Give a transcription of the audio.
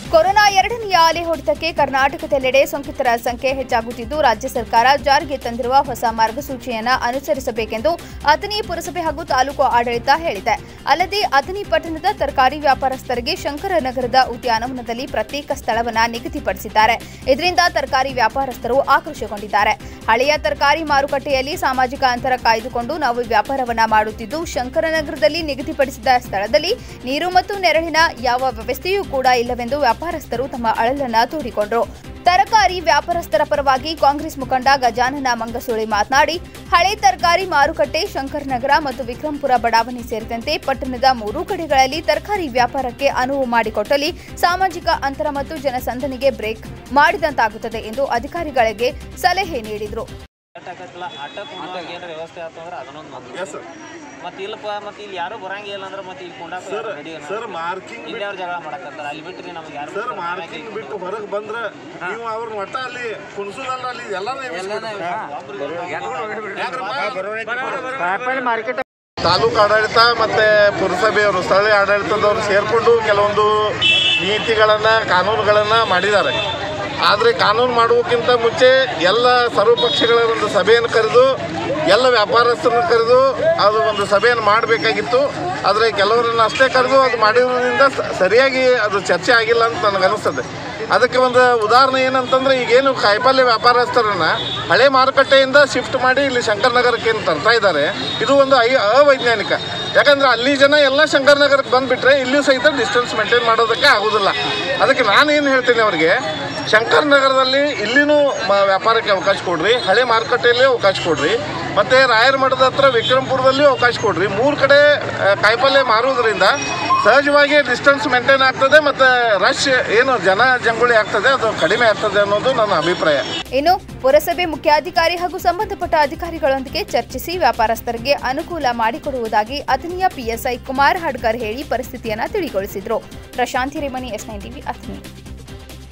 corona ಎರಡನೆಯ ಅಲೆ ಹೊಡೆತಕ್ಕೆ ಕರ್ನಾಟಕದೆಲ್ಲೆಡೆ ಸೋಂಕಿತರ ಸಂಖ್ಯೆ ಹೆಚ್ಚಾಗುತ್ತಿದ್ದು ರಾಜ್ಯ ಸರ್ಕಾರ ಜಾರಿಗೆ ತಂದಿರುವ ಹೊಸ ಮಾರ್ಗಸೂಚಿಯನ್ನು ಅನುಸರಿಸಬೇಕೆಂದು ಅಥಣಿ ಪುರಸಭೆ ಹಾಗೂ ತಾಲೂಕು ಆಡಳಿತ ಹೇಳಿದೆ ಅಲ್ಲದೆ ಅಥಣಿ ಪಟ್ಟಣದ ತರಕಾರಿ ವ್ಯಾಪಾರಸ್ಥರಿಗೆ ಶಂಕರನಗರದ ಉದ್ಯಾನವನದಲ್ಲಿ ಪ್ರತ್ಯೇಕ ಸ್ಥಳವನ್ನು ನಿಗದಿಪಡಿಸಿದ್ದಾರೆ ಇದರಿಂದ ತರಕಾರಿ ವ್ಯಾಪಾರಸ್ಥರು ಆಕ್ರೋಶಗೊಂಡಿದ್ದಾರೆ ಹಳೆಯ ತರಕಾರಿ ಮಾರುಕಟ್ಟೆಯಲ್ಲಿ ಸಾಮಾಜಿಕ ಅಂತರ ಕಾಯ್ದುಕೊಂಡು ನಾವು ವ್ಯಾಪಾರವನ್ನ ಮಾಡುತ್ತಿದ್ದು ಶಂಕರನಗರದಲ್ಲಿ ನಿಗದಿಪಡಿಸಿದ ಸ್ಥಳದಲ್ಲಿ ನೀರು ಮತ್ತು ನೆರಳಿನ ಯಾವ ವ್ಯವಸ್ಥೆಯೂ ಕೂಡ ಇಲ್ಲವೆಂದು ವ್ಯಾಪಾರಸ್ಥರು ತಮ್ಮ ಅಳಲನ್ನ ತೋಡಿಕೊಂಡರು ತರಕಾರಿ ವ್ಯಾಪಾರಸ್ಥರ ಪರವಾಗಿ ಕಾಂಗ್ರೆಸ್ ಮುಖಂಡ ಗಜಾನನ ಮಂಗಸೂಳಿ ಮಾತನಾಡಿ ಹಳೆ ತರಕಾರಿ ಮಾರುಕಟ್ಟೆ ಶಂಕರನಗರ ಮತ್ತು ವಿಕ್ರಮಪುರ ಬಡಾವಣೆ ಸೇರಿದಂತೆ ಪಟ್ಟಣದ ಮೂರೂ ಕಡೆಗಳಲ್ಲಿ ತರಕಾರಿ ವ್ಯಾಪಾರಕ್ಕೆ ಅನುವು ಮಾಡಿಕೊಟ್ಟಲ್ಲಿ ಸಾಮಾಜಿಕ ಅಂತರ ಮತ್ತು ಜನಸಂದಣಿಗೆ ಬ್ರೇಕ್ ಮಾಡಿದಂತಾಗುತ್ತದೆ ಎಂದು ಅಧಿಕಾರಿಗಳಿಗೆ ಸಲಹೆ ನೀಡಿದರು ಆಟಕ್ಕಲ್ಲ ಆಟಕ್ಕೆ ಕುಂಡಾಗ ಏನಾರ ವ್ಯವಸ್ಥೆ ಆತಂದ್ರೆ ಅದನ್ನೊಂದು ಮಂದಿ ಎಸ್ ಸರ್ ಮತ್ತೆ ಇಲ್ಲಪ್ಪ ಮತ್ತೆ ಇಲ್ಲಿ ಯಾರು ಬರಂಗಿಲ್ಲ ಅಂದ್ರೆ ಮತ್ತೆ ಇಲ್ಲಿ ಕುಂಡಾಕ ಸರ್ ರೆಡಿ ಸರ್ ಮಾರ್ಕಿಂಗ್ ಇಲ್ಲಿ ಅವ್ರು ಜಗಳ ಮಾಡಕತ್ತಾರ ಅಲ್ಲಿ ಬಿಟ್ರಿ ನಮ್ಗೆ ಯಾರು ಸರ್ ಮಾರ್ಕಿಂಗ್ ಬಿಟ್ಟು ಹೊರಗೆ ಬಂದ್ರೆ ನೀವು ಅವ್ರನ್ನ ಒಟ್ಟ ಅಲ್ಲಿ ಕುಣಿಸೋದಲ್ಲ ಅಲ್ಲಿ ಎಲ್ಲಾನು ತಾಲೂಕು ಆಡಳಿತ ಮತ್ತೆ ಪುರಸಭೆಯವರು ಸ್ಥಳೀಯ ಆಡಳಿತದವರು ಸೇರಿಕೊಂಡು ಕೆಲವೊಂದು ನೀತಿಗಳನ್ನು ಕಾನೂನುಗಳನ್ನು ಮಾಡಿದ್ದಾರೆ ಆದರೆ ಕಾನೂನು ಮಾಡುವಕ್ಕಿಂತ ಮುಂಚೆ ಎಲ್ಲ ಸರ್ವಪಕ್ಷಗಳ ಒಂದು ಸಭೆಯನ್ನು ಕರೆದು ಎಲ್ಲ ವ್ಯಾಪಾರಸ್ಥರನ್ನು ಕರೆದು ಅದು ಒಂದು ಸಭೆಯನ್ನು ಮಾಡಬೇಕಾಗಿತ್ತು ಆದರೆ ಕೆಲವರನ್ನು ಅಷ್ಟೇ ಕರೆದು ಅದು ಮಾಡಿರೋದ್ರಿಂದ ಸ- ಸರಿಯಾಗಿ ಅದು ಚರ್ಚೆ ಆಗಿಲ್ಲ ಅಂತ ನನಗನ್ನಿಸ್ತದೆ ಅದಕ್ಕೆ ಒಂದು ಉದಾಹರಣೆ ಏನಂತಂದ್ರೆ ಈಗೇನು ಕಾಯಿಪಲ್ಯ ವ್ಯಾಪಾರಸ್ಥರನ್ನ ಹಳೆ ಮಾರುಕಟ್ಟೆಯಿಂದ ಶಿಫ್ಟ್ ಮಾಡಿ ಇಲ್ಲಿ ಶಂಕರನಗರಕ್ಕೆ ಏನು ತರ್ತಾ ಇದ್ದಾರೆ ಇದು ಒಂದು ಐ ಅವೈಜ್ಞಾನಿಕ ಯಾಕಂದ್ರೆ ಅಲ್ಲಿ ಜನ ಎಲ್ಲ ಶಂಕರನಗರಕ್ಕೆ ಬಂದುಬಿಟ್ರೆ ಇಲ್ಲಿಯೂ ಸಹಿತ ಡಿಸ್ಟೆನ್ಸ್ ಮೇಂಟೈನ್ ಮಾಡೋದಕ್ಕೆ ಆಗೋದಿಲ್ಲ ಅದಕ್ಕೆ ನಾನು ಏನು ಹೇಳ್ತೀನಿ ಅವರಿಗೆ ಶಂಕರನಗರದಲ್ಲಿ ಇಲ್ಲಿನೂ ಮ- ವ್ಯಾಪಾರಕ್ಕೆ ಅವಕಾಶ ಕೊಡ್ರಿ ಹಳೆ ಮಾರುಕಟ್ಟೆಯಲ್ಲಿ ಅವಕಾಶ ಕೊಡ್ರಿ ಮತ್ತು ರಾಯರ ಮಠದ ಹತ್ರ ವಿಕ್ರಮಪುರದಲ್ಲಿಯೂ ಅವಕಾಶ ಕೊಡ್ರಿ ಮೂರು ಕಡೆ ಆ, ಕಾಯಿಪಲ್ಯ ಮಾರುವುದರಿಂದ ಸಹಜವಾಗಿ ಡಿಸ್ಟೆನ್ಸ್ ಮೇಂಟೈನ್ ಆಗ್ತದೆ ಮತ್ತು ರಶ್ ಏನು ಜನ ಜಂಗುಳಿ ಆಗ್ತದೆ ಅದು ಕಡಿಮೆ ಆಗ್ತದೆ ಅನ್ನೋದು ನನ್ನ ಅಭಿಪ್ರಾಯ ಇನ್ನು ಪುರಸಭೆ ಮುಖ್ಯಾಧಿಕಾರಿ ಹಾಗೂ ಸಂಬಂಧಪಟ್ಟ ಅಧಿಕಾರಿಗಳೊಂದಿಗೆ ಚರ್ಚಿಸಿ ವ್ಯಾಪಾರಸ್ಥರಿಗೆ ಅನುಕೂಲ ಮಾಡಿಕೊಡುವುದಾಗಿ ಅಥಣಿಯ ಪಿಎಸ್ಐ ಕುಮಾರ್ ಹಡ್ಕರ್ ಹೇಳಿ ಪರಿಸ್ಥಿತಿಯನ್ನ ತಿಳಿಗೊಳಿಸಿದ್ರು Prashant Hiremani S nine TV Athani